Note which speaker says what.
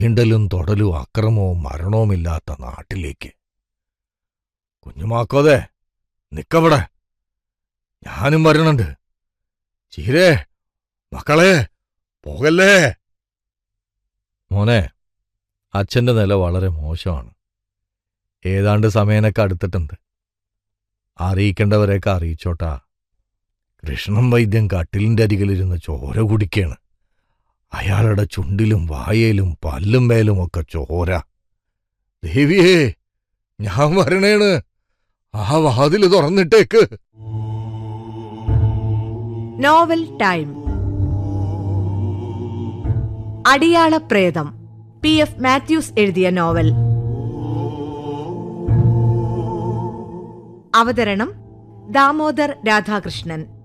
Speaker 1: തീണ്ടലും തൊടലും അക്രമവും മരണവുമില്ലാത്ത നാട്ടിലേക്ക് കുഞ്ഞുമാക്കോതെ നിക്കവിടെ ഞാനും വരണുണ്ട് ചീരേ മക്കളെ പോകല്ലേ മോനെ അച്ഛന്റെ നില വളരെ മോശമാണ് ഏതാണ്ട് സമയനൊക്കെ അടുത്തിട്ടുണ്ട് അറിയിക്കേണ്ടവരെയൊക്കെ അറിയിച്ചോട്ടാ കൃഷ്ണൻ വൈദ്യം കട്ടിലിന്റെ അരികിലിരുന്ന് ചോര കുടിക്കാണ് അയാളുടെ ചുണ്ടിലും വായയിലും പല്ലും മേലും ഒക്കെ ചോര ദേവിയേ ഞാൻ വരണേണ് ആ വാതില് തുറന്നിട്ടേക്ക്
Speaker 2: നോവൽ ടൈം അടിയാള പ്രേതം പി എഫ് മാത്യൂസ് എഴുതിയ നോവൽ അവതരണം ദാമോദർ രാധാകൃഷ്ണൻ